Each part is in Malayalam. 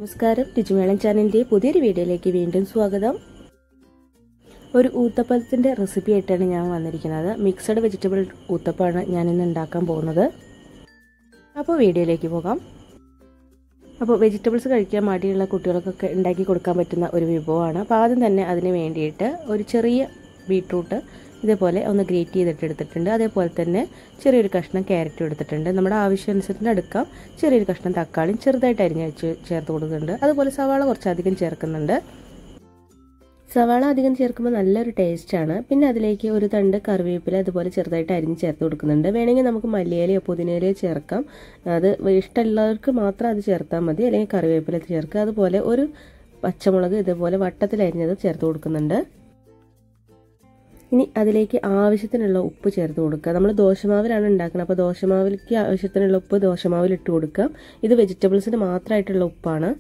നമസ്കാരം രുചിമേളം ചാനലിൻ്റെ പുതിയൊരു വീഡിയോയിലേക്ക് വീണ്ടും സ്വാഗതം ഒരു ഊത്തപ്പത്തിൻ്റെ റെസിപ്പി ആയിട്ടാണ് ഞാൻ വന്നിരിക്കുന്നത് മിക്സഡ് വെജിറ്റബിൾ ഊത്തപ്പമാണ് ഞാൻ ഇന്ന് ഉണ്ടാക്കാൻ പോകുന്നത് അപ്പോൾ വീഡിയോയിലേക്ക് പോകാം അപ്പോൾ വെജിറ്റബിൾസ് കഴിക്കാൻ മടിയുള്ള കുട്ടികൾക്കൊക്കെ ഉണ്ടാക്കി കൊടുക്കാൻ പറ്റുന്ന ഒരു വിഭവമാണ് അപ്പോൾ ആദ്യം തന്നെ അതിന് വേണ്ടിയിട്ട് ഒരു ചെറിയ ബീട്രൂട്ട് ഇതേപോലെ ഒന്ന് ഗ്രേറ്റ് ചെയ്തിട്ട് എടുത്തിട്ടുണ്ട് അതേപോലെ തന്നെ ചെറിയൊരു കഷ്ണം ക്യാരറ്റും എടുത്തിട്ടുണ്ട് നമ്മുടെ ആവശ്യാനുസരണത്തിന് എടുക്കാം ചെറിയൊരു കഷ്ണം തക്കാളിയും ചെറുതായിട്ട് അരിഞ്ഞ് വെച്ച് ചേർത്ത് കൊടുക്കുന്നുണ്ട് അതുപോലെ സവാള കുറച്ചധികം ചേർക്കുന്നുണ്ട് സവാള അധികം ചേർക്കുമ്പോൾ നല്ലൊരു ടേസ്റ്റാണ് പിന്നെ അതിലേക്ക് ഒരു തണ്ട് കറിവേപ്പില അതുപോലെ ചെറുതായിട്ട് അരിഞ്ഞ് ചേർത്ത് കൊടുക്കുന്നുണ്ട് വേണമെങ്കിൽ നമുക്ക് മല്ലിയിലയോ പുതിനയിലയോ ചേർക്കാം അത് ഇഷ്ടമുള്ളവർക്ക് മാത്രം അത് ചേർത്താൽ മതി അല്ലെങ്കിൽ കറിവേപ്പില ചേർക്കുക അതുപോലെ ഒരു പച്ചമുളക് ഇതുപോലെ വട്ടത്തിൽ അരിഞ്ഞത് ചേർത്ത് കൊടുക്കുന്നുണ്ട് ഇനി അതിലേക്ക് ആവശ്യത്തിനുള്ള ഉപ്പ് ചേർത്ത് കൊടുക്കുക നമ്മൾ ദോശമാവിലാണ് ഉണ്ടാക്കുന്നത് അപ്പോൾ ദോശമാവിലേക്ക് ആവശ്യത്തിനുള്ള ഉപ്പ് ദോശമാവിൽ ഇട്ട് കൊടുക്കാം ഇത് വെജിറ്റബിൾസിന് മാത്രമായിട്ടുള്ള ഉപ്പാണ്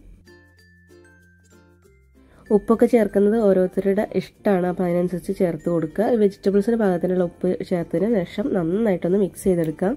ഉപ്പൊക്കെ ചേർക്കുന്നത് ഓരോരുത്തരുടെ ഇഷ്ടമാണ് അപ്പോൾ അതിനനുസരിച്ച് ചേർത്ത് കൊടുക്കുക വെജിറ്റബിൾസിന് പാകത്തിനുള്ള ഉപ്പ് ചേർത്തതിന് ശേഷം നന്നായിട്ടൊന്ന് മിക്സ് ചെയ്തെടുക്കാം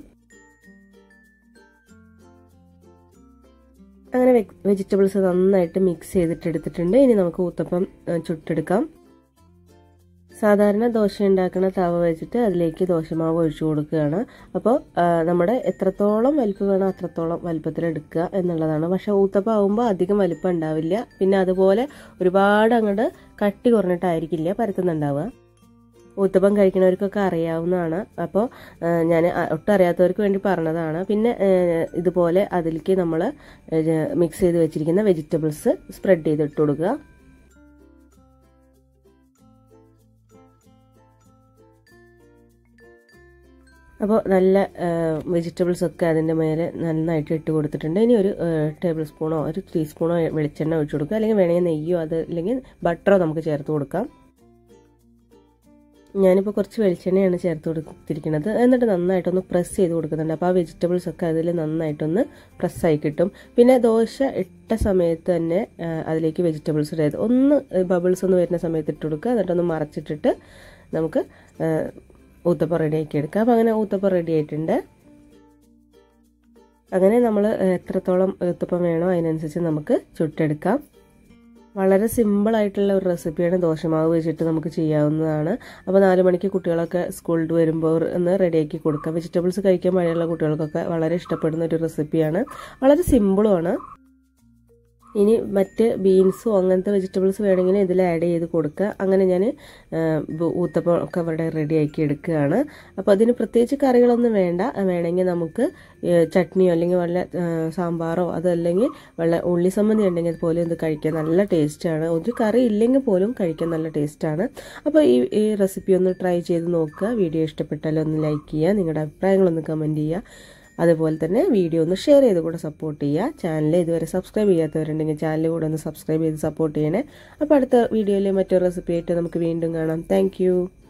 അങ്ങനെ വെജിറ്റബിൾസ് നന്നായിട്ട് മിക്സ് ചെയ്തിട്ട് എടുത്തിട്ടുണ്ട് ഇനി നമുക്ക് ഊത്തപ്പം ചുട്ടെടുക്കാം സാധാരണ ദോശ ഉണ്ടാക്കുന്ന തവ വെച്ചിട്ട് അതിലേക്ക് ദോശമാവ് ഒഴിച്ചു കൊടുക്കുകയാണ് അപ്പോൾ നമ്മുടെ എത്രത്തോളം വലിപ്പം വേണം അത്രത്തോളം വലിപ്പത്തിൽ എടുക്കുക എന്നുള്ളതാണ് പക്ഷേ ഊത്തപ്പം ആകുമ്പോൾ അധികം വലിപ്പം ഉണ്ടാവില്ല പിന്നെ അതുപോലെ ഒരുപാട് അങ്ങോട്ട് കട്ടി കുറഞ്ഞിട്ടായിരിക്കില്ല പരത്തുന്നുണ്ടാവുക ഊത്തപ്പം കഴിക്കുന്നവർക്കൊക്കെ അറിയാവുന്നതാണ് അപ്പോൾ ഞാൻ ഒട്ടും അറിയാത്തവർക്ക് വേണ്ടി പറഞ്ഞതാണ് പിന്നെ ഇതുപോലെ അതിലേക്ക് നമ്മൾ മിക്സ് ചെയ്ത് വെച്ചിരിക്കുന്ന വെജിറ്റബിൾസ് സ്പ്രെഡ് ചെയ്തിട്ട് കൊടുക്കുക അപ്പോൾ നല്ല വെജിറ്റബിൾസ് ഒക്കെ അതിൻ്റെ മേലെ നന്നായിട്ട് ഇട്ട് കൊടുത്തിട്ടുണ്ട് ഇനി ഒരു ടേബിൾ സ്പൂണോ ഒരു ടീസ്പൂണോ വെളിച്ചെണ്ണ ഒഴിച്ചു കൊടുക്കുക അല്ലെങ്കിൽ വേണമെങ്കിൽ നെയ്യോ അത് അല്ലെങ്കിൽ ബട്ടറോ നമുക്ക് ചേർത്ത് കൊടുക്കാം ഞാനിപ്പോൾ കുറച്ച് വെളിച്ചെണ്ണയാണ് ചേർത്ത് കൊടുത്തിരിക്കുന്നത് എന്നിട്ട് നന്നായിട്ടൊന്ന് പ്രസ് ചെയ്ത് കൊടുക്കുന്നുണ്ട് അപ്പോൾ ആ വെജിറ്റബിൾസ് ഒക്കെ അതിൽ നന്നായിട്ടൊന്ന് പ്രസ്സായി കിട്ടും പിന്നെ ദോശ ഇട്ട സമയത്ത് തന്നെ അതിലേക്ക് വെജിറ്റബിൾസ് ഇടരുത് ഒന്ന് ബബിൾസ് ഒന്ന് വരുന്ന സമയത്ത് ഇട്ട് കൊടുക്കുക എന്നിട്ടൊന്ന് മറച്ചിട്ടിട്ട് നമുക്ക് ഊത്തപ്പം റെഡിയാക്കി എടുക്കാം അപ്പോൾ അങ്ങനെ ഊത്തപ്പം റെഡി ആയിട്ടുണ്ട് അങ്ങനെ നമ്മൾ എത്രത്തോളം ഊത്തപ്പം വേണോ അതിനനുസരിച്ച് നമുക്ക് ചുട്ടെടുക്കാം വളരെ സിമ്പിൾ ആയിട്ടുള്ള ഒരു റെസിപ്പിയാണ് ദോശമാവ് വെച്ചിട്ട് നമുക്ക് ചെയ്യാവുന്നതാണ് അപ്പോൾ നാല് മണിക്ക് കുട്ടികളൊക്കെ സ്കൂളിൽ വരുമ്പോൾ ഒന്ന് റെഡിയാക്കി കൊടുക്കാം വെജിറ്റബിൾസ് കഴിക്കാൻ മഴയുള്ള കുട്ടികൾക്കൊക്കെ വളരെ ഇഷ്ടപ്പെടുന്ന ഒരു റെസിപ്പിയാണ് വളരെ സിമ്പിളുമാണ് ഇനി മറ്റ് ബീൻസോ അങ്ങനത്തെ വെജിറ്റബിൾസ് വേണമെങ്കിൽ ഇതിൽ ആഡ് ചെയ്ത് കൊടുക്കുക അങ്ങനെ ഞാൻ ഊത്തപ്പം ഒക്കെ ഇവിടെ റെഡിയാക്കി എടുക്കുകയാണ് അപ്പോൾ അതിന് പ്രത്യേകിച്ച് കറികളൊന്നും വേണ്ട വേണമെങ്കിൽ നമുക്ക് ചട്നിയോ അല്ലെങ്കിൽ വല്ല സാമ്പാറോ അതല്ലെങ്കിൽ വല്ല ഉള്ളി സംബന്ധി ഉണ്ടെങ്കിൽ പോലും ഇത് കഴിക്കാൻ നല്ല ടേസ്റ്റാണ് ഒരു കറി ഇല്ലെങ്കിൽ പോലും കഴിക്കാൻ നല്ല ടേസ്റ്റാണ് അപ്പോൾ ഈ ഈ റെസിപ്പി ഒന്ന് ട്രൈ ചെയ്ത് നോക്കുക വീഡിയോ ഇഷ്ടപ്പെട്ടാൽ ഒന്ന് ലൈക്ക് ചെയ്യുക നിങ്ങളുടെ അഭിപ്രായങ്ങളൊന്ന് കമൻറ്റ് ചെയ്യുക അതുപോലെ തന്നെ വീഡിയോ ഒന്ന് ഷെയർ ചെയ്ത് കൂടെ സപ്പോർട്ട് ചെയ്യുക ചാനൽ ഇതുവരെ സബ്സ്ക്രൈബ് ചെയ്യാത്തവരുണ്ടെങ്കിൽ ചാനൽ കൂടെ ഒന്ന് സബ്സ്ക്രൈബ് ചെയ്ത് സപ്പോർട്ട് ചെയ്യണേ അപ്പോൾ അടുത്ത വീഡിയോയിൽ മറ്റൊരു റെസിപ്പി ആയിട്ട് നമുക്ക് വീണ്ടും കാണാം താങ്ക്